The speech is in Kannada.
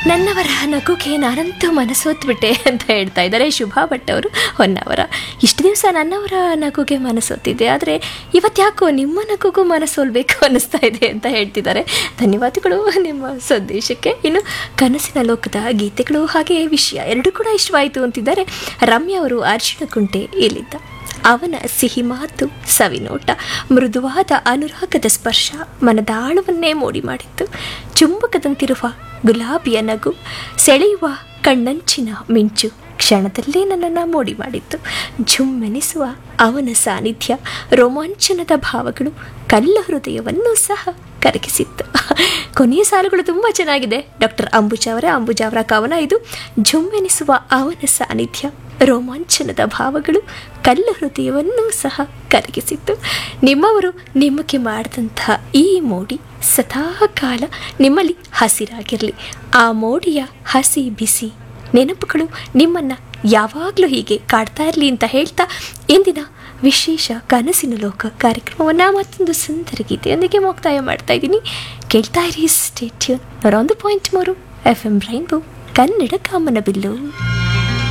ನನ್ನವರ ನಗುಗೆ ನಾನಂತೂ ಮನಸೋತ್ಬಿಟ್ಟೆ ಅಂತ ಹೇಳ್ತಾ ಇದ್ದಾರೆ ಶುಭಾ ಭಟ್ ಅವರು ಹೊನ್ನವರ ಇಷ್ಟು ದಿವಸ ನನ್ನವರ ನಗುಗೆ ಮನಸೋತಿದ್ದೆ ಆದರೆ ಇವತ್ತು ಯಾಕೋ ನಿಮ್ಮ ನಗುಗೂ ಮನಸೋಲ್ಬೇಕು ಅನ್ನಿಸ್ತಾ ಇದೆ ಅಂತ ಹೇಳ್ತಿದ್ದಾರೆ ಧನ್ಯವಾದಗಳು ನಿಮ್ಮ ಸಂದೇಶಕ್ಕೆ ಇನ್ನು ಕನಸಿನ ಲೋಕದ ಗೀತೆಗಳು ಹಾಗೆ ವಿಷಯ ಎರಡೂ ಕೂಡ ಇಷ್ಟವಾಯಿತು ಅಂತಿದ್ದಾರೆ ರಮ್ಯಾ ಅವರು ಅರ್ಶಿಣ ಕುಂಟೆ ಇಲ್ಲಿದ್ದ ಅವನ ಸಿಹಿ ಮಾತು ಸವಿನೋಟ ಮೃದುವಾದ ಅನುರಾಗದ ಸ್ಪರ್ಶ ಮನದಾಳವನ್ನೇ ಮೋಡಿ ಮಾಡಿತ್ತು ಚುಂಬಕದಂತಿರುವ ಗುಲಾಬಿಯ ನಗು ಸೆಳೆಯುವ ಕಣ್ಣಂಚಿನ ಮಿಂಚು ಕ್ಷಣದಲ್ಲೇ ನನ್ನನ್ನು ಮೋಡಿ ಮಾಡಿತ್ತು ಝುಮ್ಮೆನಿಸುವ ಅವನ ಸಾನ್ನಿಧ್ಯ ರೋಮಾಂಚನದ ಭಾವಗಳು ಕಲ್ಲ ಹೃದಯವನ್ನು ಸಹ ಕರಗಿಸಿತ್ತು ಕೊನೆಯ ಸಾಲುಗಳು ತುಂಬ ಚೆನ್ನಾಗಿದೆ ಡಾಕ್ಟರ್ ಅಂಬುಜಾ ಅವರ ಅಂಬುಜಾ ಅವರ ಕವನ ಇದು ಝುಮ್ಮೆನಿಸುವ ಅವನ ಸಾನ್ನಿಧ್ಯ ರೋಮಾಂಚನದ ಭಾವಗಳು ಕಲ್ಲ ಹೃದಯವನ್ನು ಸಹ ಕರಗಿಸಿತ್ತು ನಿಮ್ಮವರು ನಿಮಗೆ ಮಾಡಿದಂತಹ ಈ ಮೋಡಿ ಸದಾ ಕಾಲ ನಿಮ್ಮಲ್ಲಿ ಹಸಿರಾಗಿರಲಿ ಆ ಮೋಡಿಯ ಹಸಿ ಬಿಸಿ ನೆನಪುಗಳು ನಿಮ್ಮನ್ನು ಯಾವಾಗಲೂ ಹೀಗೆ ಕಾಡ್ತಾ ಇರಲಿ ಅಂತ ಹೇಳ್ತಾ ಇಂದಿನ ವಿಶೇಷ ಕನಸಿನ ಲೋಕ ಕಾರ್ಯಕ್ರಮವನ್ನು ಮತ್ತೊಂದು ಸುಂದರ ಗೀತೆಯೊಂದಿಗೆ ಮುಕ್ತಾಯ ಮಾಡ್ತಾ ಇದ್ದೀನಿ ಕೇಳ್ತಾ ಇರಿ ಸ್ಟೇಟ್ಯೂನ್ ಒಂದು ಪಾಯಿಂಟ್ ಮೂರು ಎಫ್ ಎಂ ರೈನ್ಬೋ ಕನ್ನಡ ಕಾಮನ ಬಿಲ್ಲು